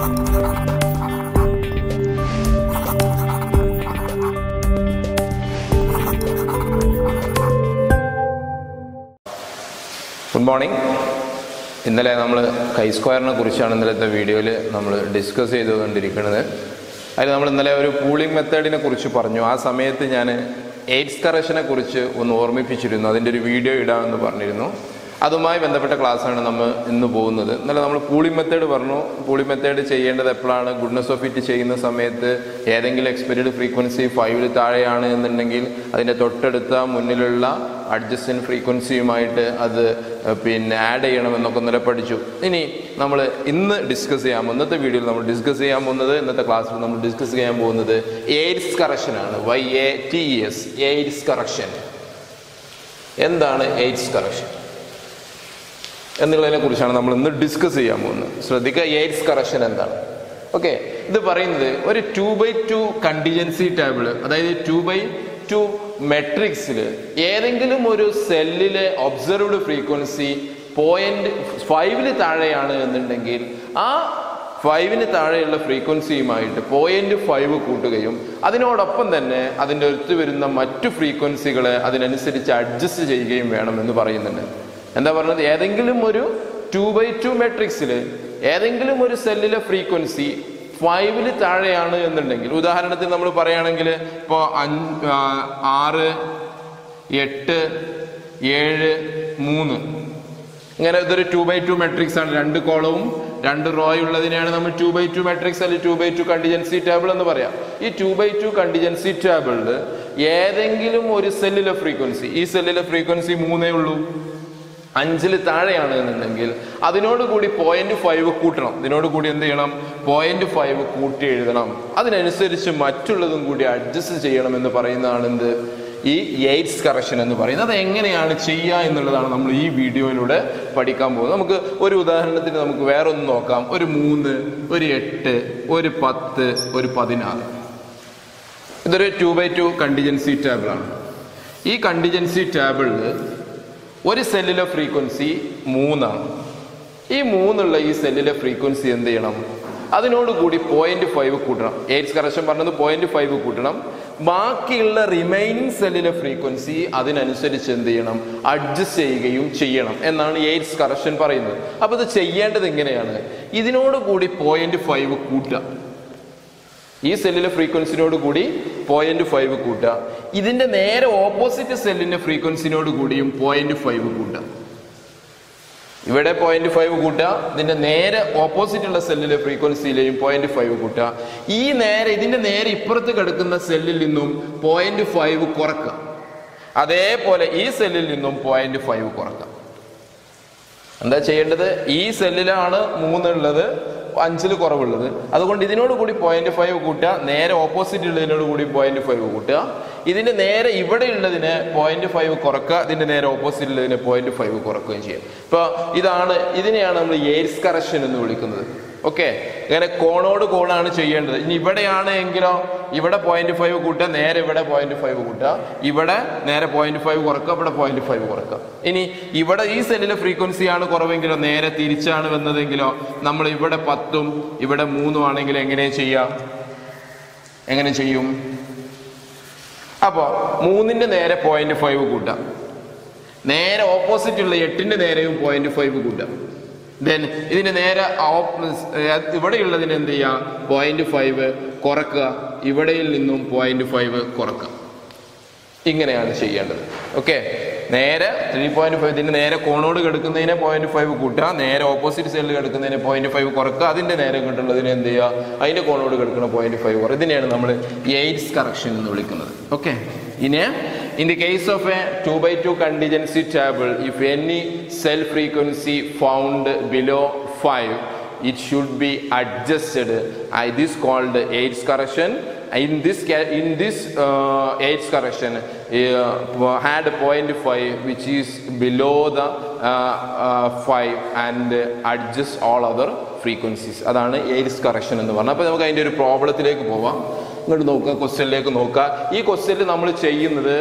good morning ഇന്നലെ നമ്മൾ കൈ സ്ക്വയറിനെ കുറിച്ചാണ് ഇന്നലത്തെ വീഡിയോയിൽ നമ്മൾ ഡിസ്കസ് ചെയ്തുകൊണ്ടിരിക്കുന്നത് അതിൽ നമ്മൾ ഇന്നലെ ഒരു പൂളിംഗ് മെത്തേഡിനെ കുറിച്ച് പറഞ്ഞു ആ സമയത്ത് ഞാൻ എയ്ഡ്സ് കറക്ഷനെ കുറിച്ച് ഒന്ന് ഓർമ്മിപ്പിച്ചിരുന്നു അതിൻ്റെ ഒരു വീഡിയോ ഇടാമെന്ന് പറഞ്ഞിരുന്നു അതുമായി ബന്ധപ്പെട്ട ക്ലാസ്സാണ് നമ്മൾ ഇന്ന് പോകുന്നത് ഇന്നലെ നമ്മൾ പൂളിംഗ് മെത്തേഡ് പറഞ്ഞു പൂളിംഗ് മെത്തേഡ് ചെയ്യേണ്ടത് എപ്പോഴാണ് ഗുഡ്നസ് ഓഫ് ഇറ്റ് ചെയ്യുന്ന സമയത്ത് ഏതെങ്കിലും എക്സ്പെക്റ്റഡ് ഫ്രീക്വൻസി ഫൈവിൽ താഴെയാണ് എന്നുണ്ടെങ്കിൽ അതിൻ്റെ തൊട്ടടുത്ത മുന്നിലുള്ള അഡ്ജസ്റ്റൻ ഫ്രീക്വൻസിയുമായിട്ട് അത് ഏഹ്, പിന്നെ ആഡ് ചെയ്യണമെന്നൊക്കെ ഇന്നലെ പഠിച്ചു ഇനി നമ്മൾ ഇന്ന് ഡിസ്കസ് ചെയ്യാൻ പോകുന്ന ഇന്നത്തെ വീഡിയോയിൽ നമ്മൾ ഡിസ്കസ് ചെയ്യാൻ പോകുന്നത് ഇന്നത്തെ ക്ലാസ്സിൽ നമ്മൾ ഡിസ്കസ് ചെയ്യാൻ പോകുന്നത് എയ്ഡ്സ് കറക്ഷനാണ് Y A T S Yates correction എന്താണ് എയ്ഡ്സ് കറക്ഷൻ എന്നുള്ളതിനെ കുറിച്ചാണ് നമ്മൾ ഇന്ന് ഡിസ്കസ് ചെയ്യാൻ പോകുന്നത് ശ്രദ്ധിക്കുക എയ്ഡ്സ് കറക്ഷൻ എന്താണ് ഓക്കെ ഇത് പറയുന്നത് ഒരു two by two contingency table അതായത് ടു ബൈ ടു മെട്രിക്സിൽ ഏതെങ്കിലും ഒരു സെല്ലിലെ ഒബ്സർവ്ഡ് ഫ്രീക്വൻസി പോയിന്റ് ഫൈവിന് താഴെയാണ് എന്നുണ്ടെങ്കിൽ ആ ഫൈവിന് താഴെയുള്ള ഫ്രീക്വൻസിയുമായിട്ട് പോയിന്റ് ഫൈവ് കൂട്ടുകയും അതിനോടൊപ്പം തന്നെ അതിൻ്റെ അടുത്ത് വരുന്ന മറ്റു ഫ്രീക്വൻസികളെ അതിനനുസരിച്ച് അഡ്ജസ്റ്റ് ചെയ്യുകയും വേണമെന്ന് പറയുന്നുണ്ട് എന്താ പറഞ്ഞത് ഏതെങ്കിലും ഒരു ടു ബൈ ടു മെട്രിക്സിൽ ഏതെങ്കിലും ഒരു സെല്ലിലെ ഫ്രീക്വൻസി ഫൈവില് താഴെയാണ് എന്നുണ്ടെങ്കിൽ ഉദാഹരണത്തിന് നമ്മൾ പറയുകയാണെങ്കിൽ ഇപ്പോൾ അഞ്ച് ആറ് എട്ട് ഏഴ് മൂന്ന് ഇങ്ങനെ ഇതൊരു ടു ബൈ ടു മെട്രിക്സ് ആണ് രണ്ട് കോളവും രണ്ട് റോയും ഉള്ളതിനെയാണ് നമ്മൾ ടു ബൈ ടു മെട്രിക്സ് അല്ലെങ്കിൽ two by two contingency table എന്ന് പറയാം ഈ ടു ബൈ ടു കണ്ടിജൻസി ടേബിളിൽ ഏതെങ്കിലും ഒരു സെല്ലിലെ ഫ്രീക്വൻസി ഈ സെല്ലിലെ ഫ്രീക്വൻസി മൂന്നേ ഉള്ളൂ അഞ്ചിൽ താഴെയാണ് എന്നുണ്ടെങ്കിൽ അതിനോട് കൂടി പോയിന്റ് ഫൈവ് കൂട്ടണം ഇതിനോട് കൂടി എന്ത് ചെയ്യണം പോയിന്റ് ഫൈവ് കൂട്ടി എഴുതണം അതിനനുസരിച്ച് മറ്റുള്ളതും കൂടി അഡ്ജസ്റ്റ് ചെയ്യണം എന്ന് പറയുന്നതാണ് എന്ത് ഈ എയ്ഡ്സ് കറക്ഷൻ എന്ന് പറയുന്നത് അത് എങ്ങനെയാണ് ചെയ്യുക എന്നുള്ളതാണ് നമ്മൾ ഈ വീഡിയോയിലൂടെ പഠിക്കാൻ പോകുന്നത് നമുക്ക് ഒരു ഉദാഹരണത്തിന് നമുക്ക് വേറെ ഒന്ന് നോക്കാം ഒരു മൂന്ന് ഒരു എട്ട് ഒരു പത്ത് ഒരു പതിനാറ് ഇതൊരു ടു ബൈ ടു കണ്ടിജൻസി ടേബിളാണ് ഈ കണ്ടിജൻസി ടേബിളിൽ ഒരു സെല്ലിലെ ഫ്രീക്വൻസി മൂന്നാണ് ഈ മൂന്നുള്ള ഈ സെല്ലിലെ ഫ്രീക്വൻസി എന്ത് ചെയ്യണം അതിനോട് കൂടി പോയിന്റ് ഫൈവ് കൂട്ടണം എയ്റ്റ്സ് കറക്ഷൻ പറഞ്ഞത് പോയിന്റ് ഫൈവ് കൂട്ടണം ബാക്കിയുള്ള റിമൈനിങ് സെല്ലിലെ ഫ്രീക്വൻസി അതിനനുസരിച്ച് എന്ത് ചെയ്യണം അഡ്ജസ്റ്റ് ചെയ്യുകയും ചെയ്യണം എന്നാണ് എയ്റ്റ്സ് കറക്ഷൻ പറയുന്നത് അപ്പൊ ഇത് ചെയ്യേണ്ടത് എങ്ങനെയാണ് ഇതിനോട് കൂടി പോയിന്റ് ഫൈവ് കൂട്ടുക ഈ സെല്ലിലെ ഫ്രീക്വൻസിനോട് കൂടി പോയിന്റ് ഫൈവ് കൂട്ടുക ഇതിന്റെ നേരെ ഓപ്പോസിറ്റ് സെല്ലിന്റെ ഫ്രീക്വൻസിനോട് കൂടിയും പോയിന്റ് ഫൈവ് കൂട്ടുക ഇവിടെ പോയിന്റ് ഫൈവ് കൂട്ടുക ഇതിന്റെ നേരെ ഓപ്പോസിറ്റ് ഉള്ള സെല്ലിലെ ഫ്രീക്വൻസിയിലെയും പോയിന്റ് ഫൈവ് കൂട്ടുക ഈ നേരെ ഇതിന്റെ നേരെ ഇപ്പുറത്ത് കിടക്കുന്ന സെല്ലിൽ നിന്നും പോയിന്റ് ഫൈവ് കുറക്കുക അതേപോലെ ഈ സെല്ലിൽ നിന്നും പോയിന്റ് ഫൈവ് കുറക്കുക എന്താ ചെയ്യേണ്ടത് ഈ സെല്ലിലാണ് മൂന്നുള്ളത് അഞ്ചിൽ കുറവുള്ളത് അതുകൊണ്ട് ഇതിനോട് കൂടി പോയിന്റ് ഫൈവ് കൂട്ടുക നേരെ ഓപ്പോസിറ്റ് ഉള്ളതിനോട് കൂടി പോയിന്റ് ഫൈവ് കൂട്ടുക ഇതിന്റെ നേരെ ഇവിടെ ഉള്ളതിന് പോയിന്റ് ഫൈവ് കുറക്കുക ഇതിന്റെ നേരെ ഓപ്പോസിറ്റ് ഉള്ളതിന് പോയിന്റ് ഫൈവ് കുറക്കുകയും ചെയ്യും ഇപ്പൊ ഇതാണ് ഇതിനെയാണ് നമ്മൾ എയ്ഡ്സ് കറക്ഷൻ എന്ന് വിളിക്കുന്നത് ഓക്കെ ഇങ്ങനെ കോണോട് കോണാണ് ചെയ്യേണ്ടത് ഇനി ഇവിടെയാണ് എങ്കിലോ ഇവിടെ പോയിന്റ് ഫൈവ് കൂട്ടുക നേരെ ഇവിടെ പോയിന്റ് ഫൈവ് കൂട്ടുക ഇവിടെ നേരെ പോയിന്റ് ഫൈവ് കുറക്കുക ഇവിടെ പോയിന്റ് ഫൈവ് കുറക്കുക ഇനി ഇവിടെ ഈ സെല്ലിലെ ഫ്രീക്വൻസി ആണ് കുറവെങ്കിലോ നേരെ തിരിച്ചാണ് വന്നതെങ്കിലോ നമ്മൾ ഇവിടെ പത്തും ഇവിടെ മൂന്നും ആണെങ്കിൽ എങ്ങനെ ചെയ്യാം എങ്ങനെ ചെയ്യും അപ്പോ മൂന്നിന്റെ നേരെ പോയിന്റ് ഫൈവ് കൂട്ടാം നേരെ ഓപ്പോസിറ്റ് ഉള്ള എട്ടിന്റെ നേരെയും പോയിന്റ് ഫൈവ് കൂട്ടാം ദെൻ ഇതിന് നേരെ ഓപ്പ്- ഏർ ഇവിടെയുള്ളതിന് എന്ത് ചെയ്യാം പോയിന്റ് ഫൈവ് കുറക്കുക ഇവിടെയിൽ നിന്നും പോയിന്റ് ഫൈവ് കുറക്കുക ഇങ്ങനെയാണ് ചെയ്യേണ്ടത് ഓക്കെ നേരെ ത്രീ പോയിന്റ് ഫൈവ് ഇതിന്റെ നേരെ കോണോട് കിടക്കുന്നതിനെ പോയിന്റ് ഫൈവ് കൂട്ടുക നേരെ ഓപ്പോസിറ്റ് സൈഡിൽ കിടക്കുന്നതിനെ പോയിന്റ് ഫൈവ് കുറക്കുക അതിന്റെ നേരെ കിട്ടുള്ളതിനെ എന്ത് ചെയ്യുക അതിന്റെ കോണോട് കിടക്കുന്ന പോയിന്റ് ഫൈവ് കുറക്കുക ഇതിനെയാണ് നമ്മൾ എയ്ഡ്സ് കറക്ഷൻ എന്ന് വിളിക്കുന്നത് ഓക്കെ ഇനി in the case of a two by two contingency table if any cell frequency found below five it should be adjusted i this called aids correction in this ca- in this uh, aids correction uh, had point 5 which is below the uh, uh, 5 and adjust all other frequencies അതാണ് Yates correction എന്ന് പറഞ്ഞാൽ അപ്പോൾ നമുക്ക് അതിൻ്റെ ഒരു പ്രോബ്ലത്തിലേക്ക് പോവാം ഇങ്ങോട്ട് നോക്കുക ക്വസ്റ്റ്യനിലേക്ക് നോക്കുക ഈ ക്വസ്റ്റ്യനിൽ നമ്മൾ ചെയ്യുന്നത്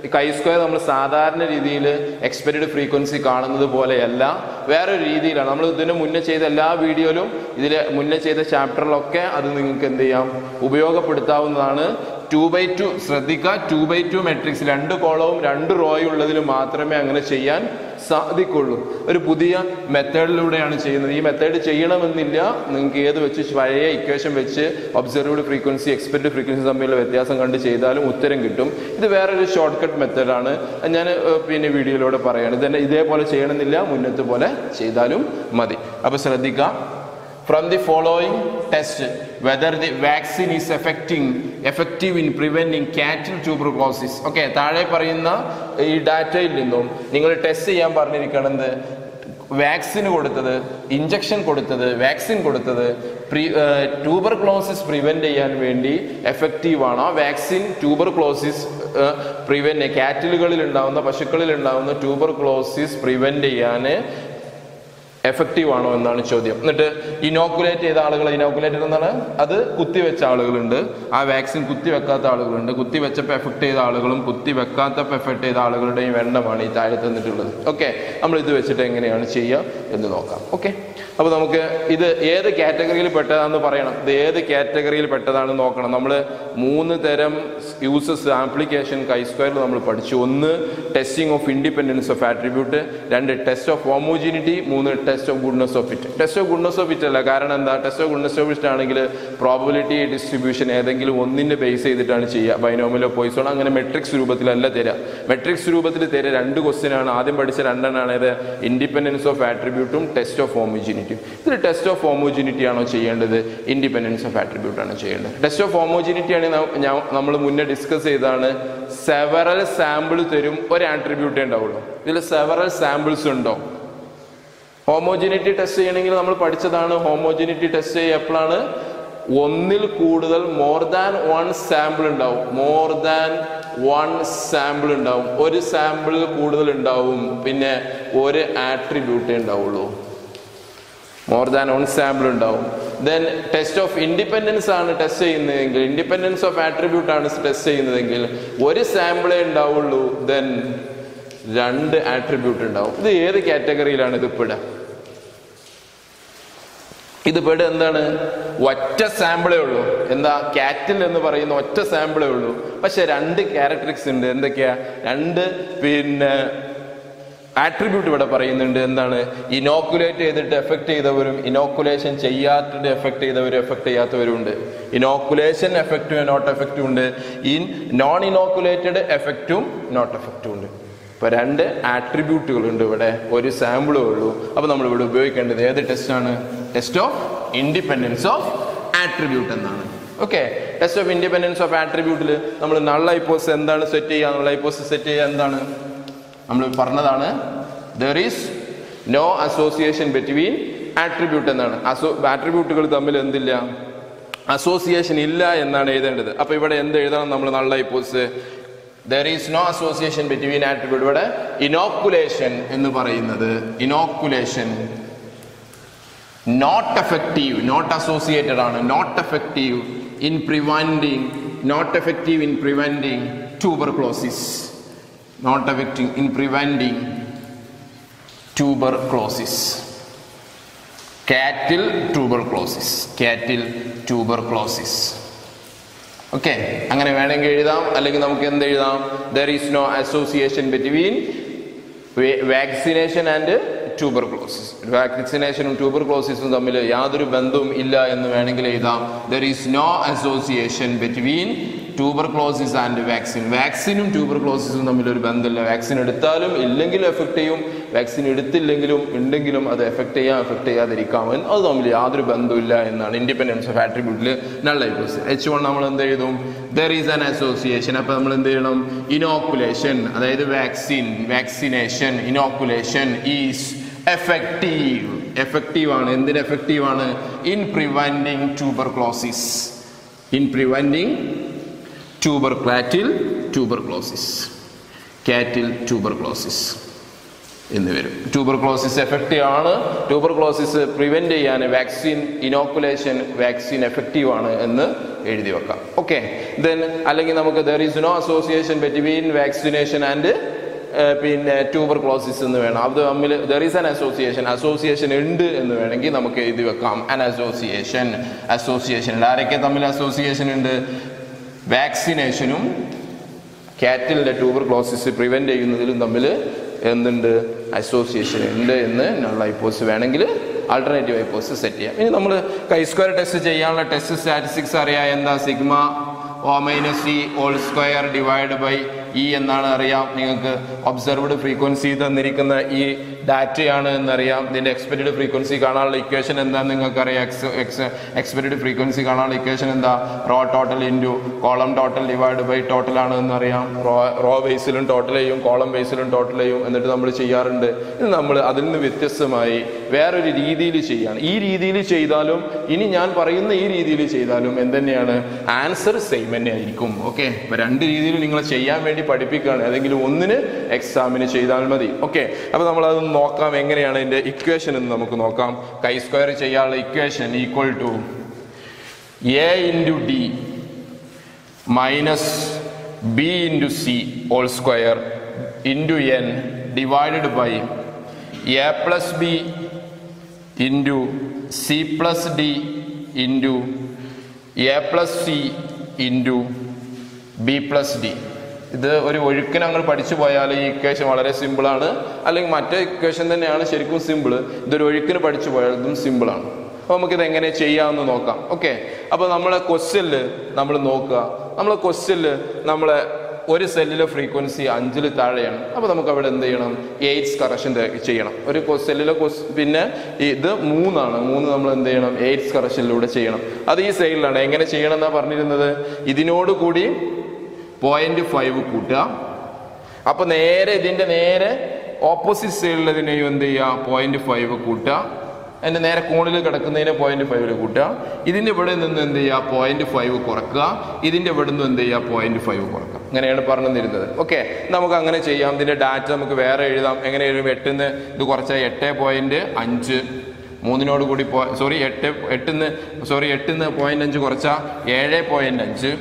കൈ സ്ക്വയർ നമ്മൾ സാധാരണ രീതിയിൽ എക്സ്പെക്റ്റഡ് ഫ്രീക്വൻസി കാണുന്നത് പോലെയല്ല വേറൊരു രീതിയിലാണ് നമ്മൾ ഇതിന് മുന്നേ ചെയ്ത എല്ലാ വീഡിയോയിലും ഇതിൽ മുന്നേ ചെയ്ത ചാപ്റ്ററിലൊക്കെ അത് നിങ്ങൾക്ക് എന്ത് ചെയ്യാം ഉപയോഗപ്പെടുത്താവുന്നതാണ് ടു ബൈ ടു ശ്രദ്ധിക്കുക ടു ബൈ ടു മെട്രിക്സ് രണ്ട് കോളവും രണ്ട് റോയും ഉള്ളതിൽ മാത്രമേ അങ്ങനെ ചെയ്യാൻ സാധിക്കുള്ളൂ ഒരു പുതിയ മെത്തേഡിലൂടെയാണ് ചെയ്യുന്നത് ഈ മെത്തേഡ് ചെയ്യണമെന്നില്ല നിങ്ങൾക്ക് ഏത് വെച്ച് പഴയ ഇക്വേഷൻ വെച്ച് ഒബ്സർവ്ഡ് ഫ്രീക്വൻസി എക്സ്പെക്റ്റഡ് ഫ്രീക്വൻസി തമ്മിലുള്ള വ്യത്യാസം കണ്ട് ചെയ്താലും ഉത്തരം കിട്ടും ഇത് വേറൊരു ഷോർട്ട് കട്ട് മെത്തേഡാണ് ഞാൻ ഏഹ്, പിന്നെ വീഡിയോയിലൂടെ പറയാണ് ഇതന്നെ ഇതേപോലെ ചെയ്യണമെന്നില്ല മുന്നത്തെ പോലെ ചെയ്താലും മതി അപ്പോൾ ശ്രദ്ധിക്കുക from the following test whether the vaccine is affecting effective in preventing cattle tuberculosis okay താഴെ പറയുന്ന ഈ ഡാറ്റയിൽ നിന്നും നിങ്ങൾ ടെസ്റ്റ് ചെയ്യാൻ പറഞ്ഞിരിക്കണത് വാക്സിൻ കൊടുത്തത് ഇഞ്ചക്ഷൻ കൊടുത്തത് വാക്സിൻ കൊടുത്തത് പ്രീ ട്യൂബർ ക്ലോസിസ് പ്രിവെന്റ് ചെയ്യാൻ വേണ്ടി എഫക്റ്റീവ് ആണോ വാക്സിൻ ട്യൂബർ ക്ലോസിസ് പ്രിവെന്റ് കാറ്റിലുകളിൽ ഉണ്ടാവുന്ന പശുക്കളിൽ ഉണ്ടാവുന്ന ട്യൂബർ ക്ലോസിസ് പ്രിവെന്റ് ചെയ്യാൻ എഫക്റ്റീവ് ആണോ എന്നാണ് ചോദ്യം എന്നിട്ട് ഇനോക്കുലേറ്റ് ചെയ്ത ആളുകൾ ഇനോക്കുലേറ്റഡ് എന്നാണ് അത് കുത്തിവെച്ച ആളുകളുണ്ട് ആ വാക്സിൻ കുത്തിവെക്കാത്ത ആളുകളുണ്ട് കുത്തിവെച്ചപ്പോൾ എഫക്ട് ചെയ്ത ആളുകളും കുത്തി വെക്കാത്തപ്പോൾ എഫക്ട് ചെയ്ത ആളുകളുടെയും എണ്ണമാണ് ഈ താഴെ തന്നിട്ടുള്ളത് ഓക്കെ നമ്മൾ ഇത് വെച്ചിട്ട് എങ്ങനെയാണ് ചെയ്യുക എന്ന് നോക്കാം ഓക്കെ അപ്പോൾ നമുക്ക് ഇത് ഏത് കാറ്റഗറിയിൽ പെട്ടതാണെന്ന് പറയണം ഇത് ഏത് കാറ്റഗറിയിൽ പെട്ടതാണെന്ന് നോക്കണം നമ്മൾ മൂന്ന് തരം യൂസസ് ആപ്ലിക്കേഷൻ കൈ സ്ക്വയറിൽ നമ്മൾ പഠിച്ചു ഒന്ന് testing of independence of attribute രണ്ട് ടെസ്റ്റ് ഓഫ് ഹോമോജിനിറ്റി മൂന്ന് test of goodness of fit test of goodness of fit അല്ല കാരണം എന്താ test of goodness of fit ആണെങ്കിൽ പ്രോബിലിറ്റി ഡിസ്ട്രിബ്യൂഷൻ ഏതെങ്കിലും ഒന്നിന്റെ ബേസ് ചെയ്തിട്ടാണ് ചെയ്യുക ബൈനോമിലോ പോയിസോൺ അങ്ങനെ മെട്രിക്സ് രൂപത്തിലല്ല തരിക മെട്രിക്സ് രൂപത്തിൽ തരിക രണ്ട് ക്വസ്റ്റ്യൻ ആണ് ആദ്യം പഠിച്ച രണ്ടെണ്ണമാണ് ഇത് ഇൻഡിപെൻഡൻസ് ഓഫ് ആട്രിബ്യൂട്ടും ടെസ്റ്റ് ഓഫ് ഹോമോജിനിറ്റിയും ഇതിൽ ടെസ്റ്റ് ഓഫ് ഹോമോജിനിറ്റി ആണോ ചെയ്യേണ്ടത് ഇൻഡിപെൻഡൻസ് ഓഫ് ആട്രിബ്യൂട്ട് ആണ് ചെയ്യേണ്ടത് ടെസ്റ്റ് ഓഫ് ഹോമോജിനിറ്റി ആണ് നമ്മൾ മുന്നേ ഡിസ്കസ് ചെയ്താണ് സെവറൽ സാമ്പിൾ തരും ഒരു ആട്രിബ്യൂട്ടേ ഉണ്ടാവുള്ളൂ ഇതിൽ സെവറൽ സാമ്പിൾസ് ഉണ്ടോ ഹോമോജിനിറ്റി ടെസ്റ്റ് ചെയ്യണമെങ്കിൽ നമ്മൾ പഠിച്ചതാണ് ഹോമോജിനിറ്റി ടെസ്റ്റ് ചെയ്യുക എപ്പോഴാണ് ഒന്നിൽ കൂടുതൽ മോർ ദാൻ വൺ സാമ്പിൾ ഉണ്ടാവും മോർ ദാൻ വൺ സാമ്പിൾ ഉണ്ടാവും ഒരു സാമ്പിൾ കൂടുതൽ ഉണ്ടാവും പിന്നെ ഒരു ആട്രിബ്യൂട്ടേ ഉണ്ടാവുള്ളൂ മോർ ദാൻ വൺ സാമ്പിൾ ഉണ്ടാവും ദെൻ ടെസ്റ്റ് ഓഫ് ഇൻഡിപെൻഡൻസ് ആണ് ടെസ്റ്റ് ചെയ്യുന്നതെങ്കിൽ ഇൻഡിപെൻഡൻസ് ഓഫ് ആട്രിബ്യൂട്ട് ആണ് ടെസ്റ്റ് ചെയ്യുന്നതെങ്കിൽ ഒരു സാമ്പിളേ ഉണ്ടാവുള്ളൂ ദെൻ രണ്ട് ആട്രിബ്യൂട്ട് ഉണ്ടാവും ഇത് ഏത് കാറ്റഗറിയിലാണ് ഇത് പെടുക ഇത് പെടുക എന്താണ് ഒറ്റ സാമ്പിളേ ഉള്ളൂ എന്താ കാറ്റിൽ എന്ന് പറയുന്ന ഒറ്റ സാമ്പിളേ ഉള്ളൂ പക്ഷെ രണ്ട് ക്യാരക്ടറിക്സ് ഉണ്ട് എന്തൊക്കെയാ രണ്ട് പിന്നെ ആട്രിബ്യൂട്ട് ഇവിടെ പറയുന്നുണ്ട് എന്താണ് ഇനോക്കുലേറ്റ് ചെയ്തിട്ട് എഫക്ട് ചെയ്തവരും ഇനോക്കുലേഷൻ ചെയ്യാത്തിട്ട് എഫക്ട് ചെയ്തവരും എഫക്ട് ചെയ്യാത്തവരും ഉണ്ട് ഇനോക്കുലേഷൻ എഫക്റ്റും നോട്ട് എഫക്റ്റും ഉണ്ട് ഇൻ നോൺ ഇനോക്കുലേറ്റഡ് എഫക്റ്റും നോട്ട് എഫക്റ്റും ഉണ്ട് ഇപ്പൊ രണ്ട് ആട്രിബ്യൂട്ടുകൾ ഉണ്ട് ഇവിടെ ഒരു സാമ്പിളേ ഉള്ളൂ അപ്പൊ നമ്മൾ ഇവിടെ ഉപയോഗിക്കേണ്ടത് ഏത് ടെസ്റ്റ് ആണ് test of independence of attribute എന്നാണ് okay test of independence of ആട്രിബ്യൂട്ടിൽ നമ്മൾ നൾ ഹൈപ്പോസ് എന്താണ് സെറ്റ് ചെയ്യുക നൾ ഹൈപ്പോസ് സെറ്റ് ചെയ്യുക എന്താണ് നമ്മൾ പറഞ്ഞതാണ് there is no association between attribute എന്നാണ് അസോ ആട്രിബ്യൂട്ടുകൾ തമ്മിൽ എന്തില്ല അസോസിയേഷൻ ഇല്ല എന്നാണ് എഴുതേണ്ടത് അപ്പൊ ഇവിടെ എന്ത് എഴുതണം നമ്മൾ null hypothesis there is no association between attribute ഇവിടെ ഇനോക്കുലേഷൻ എന്ന് പറയുന്നത് inoculation not effective not associated ആണ് not effective in preventing not effective in preventing tuberculosis not effecting in preventing tuberculosis cattle tuberculosis cattle tuberculosis okay അങ്ങനെ വേണമെങ്കിൽ എഴുതാം അല്ലെങ്കിൽ നമുക്ക് എന്ത് എഴുതാം there is no association between vaccination and tuberculosis വാക്സിനേഷനും ട്യൂബർ ക്ലോസിസും തമ്മിൽ യാതൊരു ബന്ധവും ഇല്ല എന്ന് വേണമെങ്കിൽ എഴുതാം there is no association between tuberculosis and vaccine വാക്സിനും ട്യൂബർ ക്ലോസിസും തമ്മിൽ ഒരു ബന്ധമില്ല വാക്സിൻ എടുത്താലും ഇല്ലെങ്കിലും എഫക്ട് ചെയ്യും വാക്സിൻ എടുത്തില്ലെങ്കിലും ഉണ്ടെങ്കിലും അത് എഫക്ട് ചെയ്യാം എഫക്ട് ചെയ്യാതിരിക്കാം എന്ന് അത് തമ്മിൽ യാതൊരു ബന്ധമില്ല എന്നാണ് ഇൻഡിപെൻഡൻസ് ഓഫ് ആട്രിബ്യൂട്ടിൽ നല്ല ഹൈപ്പോസ് എച്ച് വൺ നമ്മൾ എന്ത് എഴുതും ദർ ഈസ് ആൻ അസോസിയേഷൻ അപ്പൊ നമ്മൾ എന്ത് ചെയ്യണം ഇനോക്കുലേഷൻ അതായത് vaccine vaccination inoculation is effective effective ആണ് എന്തിന് എഫക്റ്റീവ് ആണ് in preventing tuberculosis in preventing tuber cattle tuberculosis cattle tuberculosis എന്ന് വരും ട്യൂബർ ക്ലോസിസ് എഫക്റ്റീവ് ആണ് ട്യൂബർ ക്ലോസിസ് പ്രിവെന്റ് ചെയ്യാൻ വാക്സിൻ ഇനോക്കുലേഷൻ വാക്സിൻ എഫക്റ്റീവ് ആണ് എന്ന് എഴുതി വെക്കാം ഓക്കെ ദെൻ അല്ലെങ്കിൽ നമുക്ക് there is no association between vaccination and പിന്നെ ട്യൂബർ ക്ലോസിസ് എന്ന് വേണം അത് തമ്മിൽ there is an association association ഉണ്ട് എന്ന് വേണമെങ്കിൽ നമുക്ക് എഴുതി വെക്കാം അൻ അസോസിയേഷൻ അസോസിയേഷൻ ഉണ്ട് ആരൊക്കെ തമ്മിൽ അസോസിയേഷൻ ഉണ്ട് വാക്സിനേഷനും കാറ്റിലിൻ്റെ ട്യൂബർ ക്ലോസിസ് പ്രിവെന്റ് ചെയ്യുന്നതിലും തമ്മിൽ എന്തുണ്ട് അസോസിയേഷൻ ഉണ്ട് എന്ന് നമ്മൾ ഹൈപ്പോസ് വേണമെങ്കിൽ ആൾട്ടർനേറ്റീവ് ഹൈപ്പോസ് സെറ്റ് ചെയ്യാം ഇനി നമ്മൾ കൈ സ്ക്വയർ ടെസ്റ്റ് ചെയ്യാനുള്ള ടെസ്റ്റ് സ്റ്റാറ്റിസ്റ്റിക്സ് അറിയാം എന്താ sigma O minus C whole square divide by E എന്നാണ് അറിയാം നിങ്ങൾക്ക് ഒബ്സർവ്ഡ് ഫ്രീക്വൻസി തന്നിരിക്കുന്ന ഈ ഡാറ്റയാണ് എന്നറിയാം ഇതിന്റെ എക്സ്പെക്റ്റഡ് ഫ്രീക്വൻസി കാണാനുള്ള ഇക്വേഷൻ എന്താണെന്ന് നിങ്ങൾക്ക് അറിയാം എക്സ് എക്സ് എക്സ്പെക്റ്റഡ് ഫ്രീക്വൻസി കാണാനുള്ള ഇക്വേഷൻ എന്താ row total into column total divide by total ആണ് എന്നറിയാം റോ റോ ബേസിലും ടോട്ടൽ ചെയ്യും കോളം ബേസിലും ടോട്ടൽ ചെയ്യും എന്നിട്ട് നമ്മൾ ചെയ്യാറുണ്ട് ഇത് നമ്മൾ അതിൽ നിന്ന് വ്യത്യസ്തമായി വേറൊരു രീതിയിൽ ചെയ്യാണ് ഈ രീതിയിൽ ചെയ്താലും ഇനി ഞാൻ പറയുന്ന ഈ രീതിയിൽ ചെയ്താലും എന്തുതന്നെയാണ് ആൻസർ സെയിം തന്നെ ആയിരിക്കും ഓക്കെ ഇപ്പൊ രണ്ട് രീതിയിൽ നിങ്ങൾ ചെയ്യാൻ വേണ്ടി പഠിപ്പിക്കുകയാണ് ഏതെങ്കിലും ഒന്നിന് എക്സാമിന് ചെയ്താൽ മതി ഓക്കെ അപ്പൊ നമ്മൾ അത് നോക്കാം എങ്ങനെയാണ് ഇതിന്റെ ഇക്വേഷൻ എന്ന് നമുക്ക് നോക്കാം കൈ സ്ക്വയർ ചെയ്യാനുള്ള equation equal to A into D minus B into C whole square into N divided by A plus B into C plus D into A plus C into B plus D ഇത് ഒരു ഒഴുക്കിന് അങ്ങ് പഠിച്ചു പോയാൽ ഈ equation വളരെ സിമ്പിളാണ് അല്ലെങ്കിൽ മറ്റേ ഇക്വേഷൻ തന്നെയാണ് ശരിക്കും സിമ്പിൾ ഇതൊരു ഒഴുക്കിന് പഠിച്ചു പോയാൽ ഇതും സിമ്പിളാണ് അപ്പോൾ നമുക്കിത് എങ്ങനെ ചെയ്യാമെന്ന് നോക്കാം ഓക്കെ അപ്പോൾ നമ്മളെ ക്വസ്റ്റ്യനിൽ നമ്മൾ നോക്കുക നമ്മളെ ക്വസ്റ്റ്യനിൽ നമ്മളെ ഒരു സെല്ലിലെ ഫ്രീക്വൻസി അഞ്ചിൽ താഴെയാണ് അപ്പോൾ നമുക്ക് അവിടെ എന്ത് ചെയ്യണം എയ്റ്റ്സ് കറക്ഷൻ ചെയ്യണം ഒരു സെല്ലിലെ പിന്നെ ഇത് മൂന്നാണ് മൂന്ന് നമ്മൾ എന്ത് ചെയ്യണം എയ്റ്റ്സ് കറക്ഷനിലൂടെ ചെയ്യണം അത് ഈ സൈഡിലാണ് എങ്ങനെ ചെയ്യണം എന്നാണ് പറഞ്ഞിരുന്നത് ഇതിനോട് കൂടി പോയിന്റ് ഫൈവ് കൂട്ടുക അപ്പൊ നേരെ ഇതിന്റെ നേരെ ഓപ്പോസിറ്റ് സൈഡിലതിനെയും എന്ത് ചെയ്യുക പോയിന്റ് ഫൈവ് കൂട്ടുക അതിന്റെ നേരെ കോണിൽ കിടക്കുന്നതിനെ പോയിന്റ് ഫൈവിൽ കൂട്ടുക ഇതിന്റെ ഇവിടെ നിന്ന് എന്ത് ചെയ്യുക പോയിന്റ് ഫൈവ് കുറക്കുക ഇതിന്റെ ഇവിടെ നിന്ന് എന്ത് ചെയ്യുക പോയിന്റ് ഫൈവ് കുറക്കുക അങ്ങനെയാണ് പറഞ്ഞു തരുന്നത് ഓക്കെ നമുക്ക് അങ്ങനെ ചെയ്യാം ഇതിന്റെ ഡാറ്റ നമുക്ക് വേറെ എഴുതാം എങ്ങനെ എഴുതും എട്ടിന്ന് ഇത് കുറച്ച എട്ട് പോയിന്റ് അഞ്ച് മൂന്നിനോട് കൂടി പോ സോറി എട്ട് എട്ടിന്ന് സോറി എട്ടിന്ന് പോയിന്റ് അഞ്ച് കുറച്ച ഏഴ് പോയിന്റ് അഞ്ച്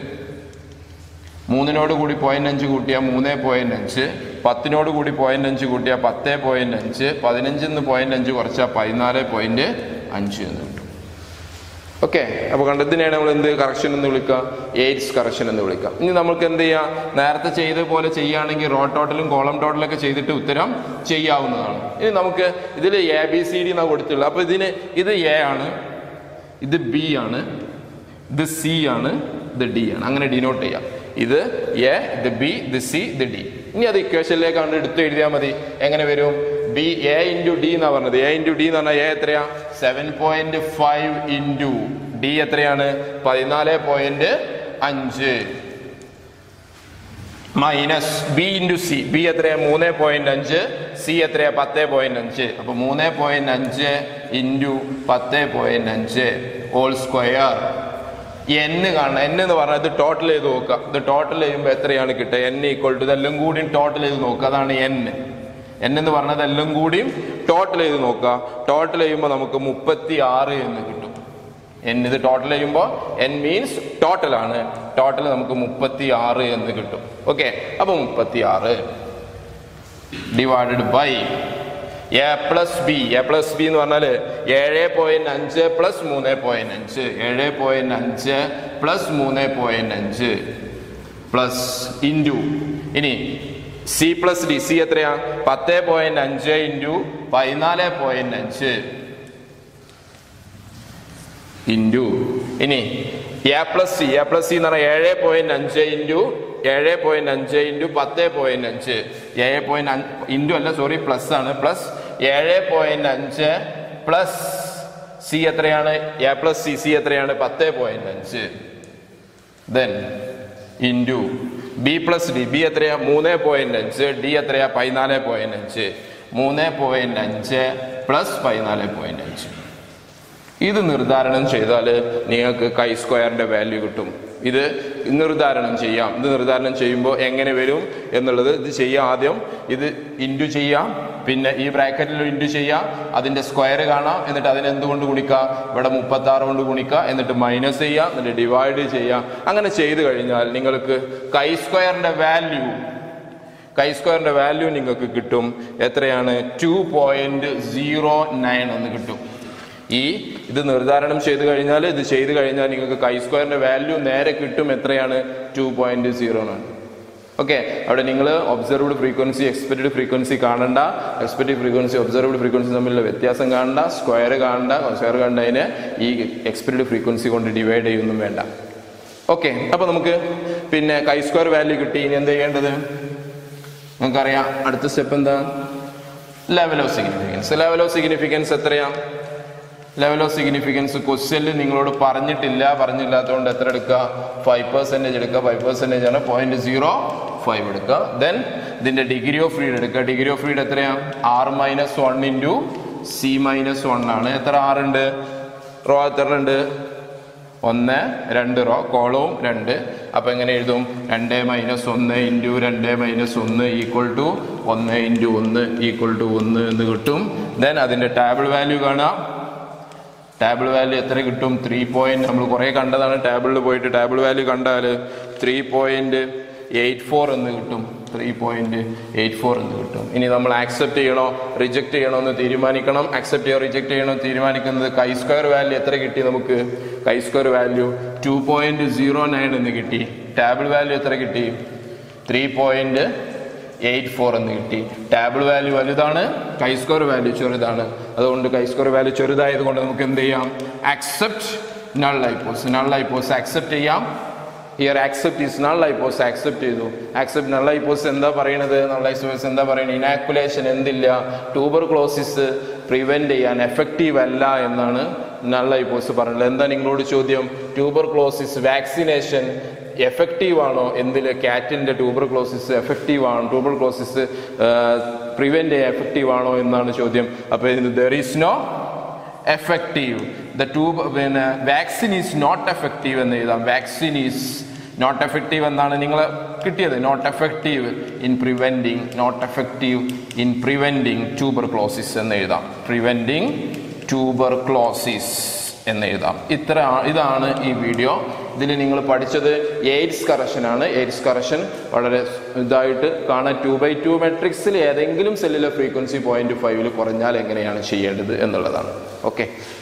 മൂന്നിനോട് കൂടി പോയിന്റ് അഞ്ച് കൂട്ടിയാൽ മൂന്ന് പോയിന്റ് അഞ്ച് പത്തിനോട് കൂടി പോയിന്റ് അഞ്ച് കൂട്ടിയാൽ പത്ത് പോയിന്റ് അഞ്ച് പതിനഞ്ചിൽ നിന്ന് പോയിന്റ് അഞ്ച് കുറച്ചാൽ പതിനാല് പോയിന്റ് അഞ്ച് എന്ന് കിട്ടും ഓക്കെ അപ്പോൾ കണ്ടതിനെയാണ് നമ്മൾ എന്ത് കറക്ഷൻ എന്ന് വിളിക്കുക എയ്റ്റ്സ് കറക്ഷൻ എന്ന് വിളിക്കുക ഇനി നമുക്ക് എന്ത് ചെയ്യാം നേരത്തെ ചെയ്ത പോലെ ചെയ്യുകയാണെങ്കിൽ റോ ടോട്ടലും കോളം ടോട്ടലൊക്കെ ചെയ്തിട്ട് ഉത്തരം ചെയ്യാവുന്നതാണ് ഇനി നമുക്ക് ഇതിൽ എ ബി സി ഡി എന്നാണ് കൊടുത്തുള്ളത് അപ്പോൾ ഇതിന് ഇത് എ ആണ് ഇത് ബി ആണ് ഇത് സി ആണ് ഇത് ഡി ആണ് അങ്ങനെ ഡിനോട്ട് ചെയ്യാം ഇത് എ ഇത് ബി ഇത് സി ഇത് ഡി ഇനി അത് ഇക്വേഷനിലേക്കാണ് എടുത്ത് എഴുതിയാൽ മതി എങ്ങനെ വരും ബി എ ഇൻറ്റു ഡി എന്നാ പറഞ്ഞത് എ ഇൻറ്റു ഡി എന്ന് പറഞ്ഞാൽ എ എത്രയാ seven point five into D എത്രയാണ് പതിനാല് പോയിന്റ് അഞ്ച് minus B into C B എത്രയാ മൂന്ന് പോയിന്റ് അഞ്ച് സി എത്രയാ പത്ത് പോയിന്റ് അഞ്ച് അപ്പൊ മൂന്ന് പോയിന്റ് അഞ്ച് ഇൻറ്റു പത്ത് പോയിന്റ് അഞ്ച് ഹോൾ സ്ക്വയർ എൻ കാണണം എൻ എന്ന് പറഞ്ഞാൽ ഇത് ടോട്ടൽ ചെയ്ത് നോക്കുക ഇത് ടോട്ടൽ ചെയ്യുമ്പോൾ എത്രയാണ് കിട്ടുക എൻ ഈക്വൾ ടു ഇതെല്ലാം കൂടിയും ടോട്ടൽ ചെയ്ത് നോക്കുക അതാണ് എൻ എൻ എന്ന് പറഞ്ഞത് എല്ലാം കൂടിയും ടോട്ടൽ ചെയ്ത് നോക്കുക ടോട്ടൽ ചെയ്യുമ്പോൾ നമുക്ക് മുപ്പത്തി ആറ് എന്ന് കിട്ടും എൻ ഇത് ടോട്ടൽ ചെയ്യുമ്പോൾ എൻ മീൻസ് ടോട്ടൽ ആണ് ടോട്ടൽ നമുക്ക് മുപ്പത്തി ആറ് എന്ന് കിട്ടും ഓക്കെ അപ്പൊ മുപ്പത്തി ആറ് divided by A plus B A plus B എന്ന് പറഞ്ഞാൽ ഏഴ് പോയിന്റ് അഞ്ച് പ്ലസ് മൂന്ന് പോയിന്റ് അഞ്ച് ഏഴ് പോയിന്റ് അഞ്ച് പ്ലസ് മൂന്ന് പോയിന്റ് അഞ്ച് പ്ലസ് ഇൻറ്റു ഇനി സി പ്ലസ് ഡി സി എത്രയാ പത്ത് പോയിന്റ് അഞ്ച് ഇൻറ്റു പതിനാല് പോയിന്റ് അഞ്ച് ഇൻറ്റു ഇനി A plus C A plus C എന്ന് പറഞ്ഞാൽ ഏഴ് പോയിന്റ് അഞ്ച് ഇൻറ്റു ഏഴ് പോയിന്റ് അഞ്ച് ഇൻറ്റു പത്ത് പോയിന്റ് അഞ്ച് ഏഴ് പോയിന്റ് ഇൻറ്റു അല്ല സോറി പ്ലസ് ആണ് പ്ലസ് ഏഴ് പോയിന്റ് അഞ്ച് പ്ലസ് സി എത്രയാണ് എ പ്ലസ് സി സി എത്രയാണ് പത്ത് പോയിന്റ് അഞ്ച് then into B plus D B എത്രയാ മൂന്ന് പോയിന്റ് അഞ്ച് ഡി എത്രയാ പതിനാല് പോയിന്റ് അഞ്ച് മൂന്ന് പോയിന്റ് അഞ്ച് പ്ലസ് പതിനാല് പോയിന്റ് അഞ്ച് ഇത് നിർദ്ധാരണം ചെയ്താൽ നിങ്ങൾക്ക് കൈ സ്ക്വയറിന്റെ വാല്യൂ കിട്ടും ഇത് നിർദ്ധാരണം ചെയ്യാം ഇത് നിർദ്ധാരണം ചെയ്യുമ്പോൾ എങ്ങനെ വരും എന്നുള്ളത് ഇത് ചെയ്യാം ആദ്യം ഇത് ഇൻറ്റു ചെയ്യാം പിന്നെ ഈ ബ്രാക്കറ്റിൽ ഇൻറ്റു ചെയ്യാം അതിന്റെ സ്ക്വയർ കാണാം എന്നിട്ട് അതിനെ എന്തുകൊണ്ട് ഗുണിക്കുക ഇവിടെ മുപ്പത്തി ആറ് കൊണ്ട് ഗുണിക്കുക എന്നിട്ട് മൈനസ് ചെയ്യുക എന്നിട്ട് ഡിവൈഡ് ചെയ്യുക അങ്ങനെ ചെയ്തു കഴിഞ്ഞാൽ നിങ്ങൾക്ക് കൈ സ്ക്വയറിന്റെ വാല്യൂ കൈ സ്ക്വയറിന്റെ വാല്യൂ നിങ്ങൾക്ക് കിട്ടും എത്രയാണ് ടു പോയിന്റ് സീറോ നയൻ എന്ന് കിട്ടും ഈ ഇത് നിർദ്ധാരണം ചെയ്ത് കഴിഞ്ഞാൽ ഇത് ചെയ്ത് കഴിഞ്ഞാൽ നിങ്ങൾക്ക് കൈ സ്ക്വയറിന്റെ വാല്യൂ നേരെ കിട്ടും എത്രയാണ് two point zero nine okay അവിടെ നിങ്ങൾ ഒബ്സർവ്ഡ് ഫ്രീക്വൻസി എക്സ്പെക്റ്റഡ് ഫ്രീക്വൻസി കാണണ്ട എക്സ്പെക്റ്റഡ് ഫ്രീക്വൻസി ഒബ്സർവ്ഡ് ഫ്രീക്വൻസി തമ്മിലുള്ള വ്യത്യാസം കാണണ്ട സ്ക്വയർ കാണണ്ട സ്ക്വയർ കണ്ടതിനെ ഈ എക്സ്പെക്റ്റഡ് ഫ്രീക്വൻസി കൊണ്ട് ഡിവൈഡ് ചെയ്യൊന്നും വേണ്ട ഓക്കെ അപ്പൊ നമുക്ക് പിന്നെ കൈ സ്ക്വയർ വാല്യൂ കിട്ടി ഇനി എന്ത് ചെയ്യേണ്ടത് നമുക്കറിയാം അടുത്ത സ്റ്റെപ്പ് എന്താ level of significance level of significance എത്രയാ ലെവൽ ഓഫ് സിഗ്നിഫിക്കൻസ് ക്വസ്റ്റ്യനിൽ നിങ്ങളോട് പറഞ്ഞിട്ടില്ല പറഞ്ഞില്ലാത്തതുകൊണ്ട് എത്ര എടുക്കുക ഫൈവ് പെർസെൻറ്റേജ് എടുക്കുക ഫൈവ് പെർസെൻറ്റേജ് ആണ് പോയിന്റ് സീറോ ഫൈവ് എടുക്കുക ദെൻ ഇതിന്റെ ഡിഗ്രി ഓഫ് ഫ്രീഡ് എടുക്കുക ഡിഗ്രി ഓഫ് ഫ്രീഡ് എത്രയാ R minus one into C minus one ആണ് എത്ര ആറുണ്ട് റോ എത്ര ഉണ്ട് ഒന്ന് രണ്ട് റോ കോളവും രണ്ട് അപ്പൊ എങ്ങനെ എഴുതും രണ്ട് മൈനസ് ഒന്ന് ഇൻറ്റു രണ്ട് മൈനസ് ഒന്ന് ഈക്വൽ ടു ഒന്ന് ഇൻറ്റു ഒന്ന് ഈക്വൽ ടു ഒന്ന് എന്ന് കിട്ടും ദെൻ അതിന്റെ ടേബിൾ വാല്യൂ കാണാം ടേബിൾ വാല്യൂ എത്ര കിട്ടും ത്രീ പോയിന്റ് നമ്മൾ കുറെ കണ്ടതാണ് ടേബിളിൽ പോയിട്ട് ടേബിൾ വാല്യൂ കണ്ടാൽ ത്രീ പോയിന്റ് എയ്റ്റ് ഫോർ എന്ന് കിട്ടും ത്രീ പോയിന്റ് എയ്റ്റ് ഫോർ എന്ന് കിട്ടും ഇനി നമ്മൾ ആക്സെപ്റ്റ് ചെയ്യണോ റിജക്ട് ചെയ്യണോ എന്ന് തീരുമാനിക്കണം ആക്സെപ്റ്റ് ചെയ്യണോ റിജക്ട് ചെയ്യണോ എന്ന് തീരുമാനിക്കുന്നത് കൈ സ്ക്വയർ വാല്യൂ എത്ര കിട്ടി നമുക്ക് chi square value two point zero nine എന്ന് കിട്ടി ടേബിൾ വാല്യൂ എത്ര കിട്ടി ത്രീ പോയിന്റ് എയ്റ്റ് ഫോർ എന്ന് കിട്ടി ടേബിൾ വാല്യൂ വലുതാണ് കൈ സ്ക്വയർ വാല്യൂ ചെറുതാണ് അതുകൊണ്ട് കൈ സ്ക്വയർ വാല്യൂ ചെറുതായത് കൊണ്ട് നമുക്ക് എന്ത് ചെയ്യാം ആക്സെപ്റ്റ് നൾ ലൈപ്പോസ് നൾ ലൈപ്പോസ് ആക്സെപ്റ്റ് ചെയ്യാം here accept is null ലൈപ്പോസ് accept ചെയ്തു ആക്സെപ്റ്റ് നൾ ലൈപ്പോസ് എന്താ പറയണത് നൾ ലൈപ്പോസ് എന്താ പറയുന്നത് ഇനാക്കുലേഷൻ എന്തില്ല ട്യൂബർ ക്ലോസിസ് പ്രിവെന്റ് ചെയ്യാൻ എഫക്റ്റീവ് അല്ല എന്നാണ് നൾ ലൈപ്പോസ് പറഞ്ഞത് എന്താ നിങ്ങളോട് ചോദ്യം ട്യൂബർ ക്ലോസിസ് വാക്സിനേഷൻ എഫക്റ്റീവ് ആണോ എന്തിൽ കാറ്റിന്റെ ട്യൂബർ ക്ലോസിസ് എഫക്റ്റീവ് ആണോ ട്യൂബർ ക്ലോസിസ് പ്രിവെന്റ് ചെയ്യാൻ എഫക്റ്റീവ് ആണോ എന്നാണ് ചോദ്യം അപ്പൊ there is no effective the tube പിന്നെ വാക്സിൻ ഈസ് നോട്ട് എഫക്റ്റീവ് എന്ന് എഴുതാം വാക്സിൻ ഈസ് നോട്ട് എഫക്റ്റീവ് എന്നാണ് നിങ്ങൾ കിട്ടിയത് not effective in preventing not effective in preventing tuberculosis എന്ന് എഴുതാം പ്രിവെൻറ്റിങ് ട്യൂബർ ക്ലോസിസ് എന്ന് എഴുതാം ഇത്ര ഇതാണ് ഈ വീഡിയോ ഇതിൽ നിങ്ങൾ പഠിച്ചത് എയ്ഡ്സ് കറക്ഷൻ ആണ് എയ്ഡ്സ് കറക്ഷൻ വളരെ ഇതായിട്ട് കാണാൻ ടു ബൈ ടു മെട്രിക്സിൽ ഏതെങ്കിലും സെല്ലിലെ ഫ്രീക്വൻസി പോയിന്റ് ഫൈവിൽ കുറഞ്ഞാൽ എങ്ങനെയാണ് ചെയ്യേണ്ടത് എന്നുള്ളതാണ് ഓക്കെ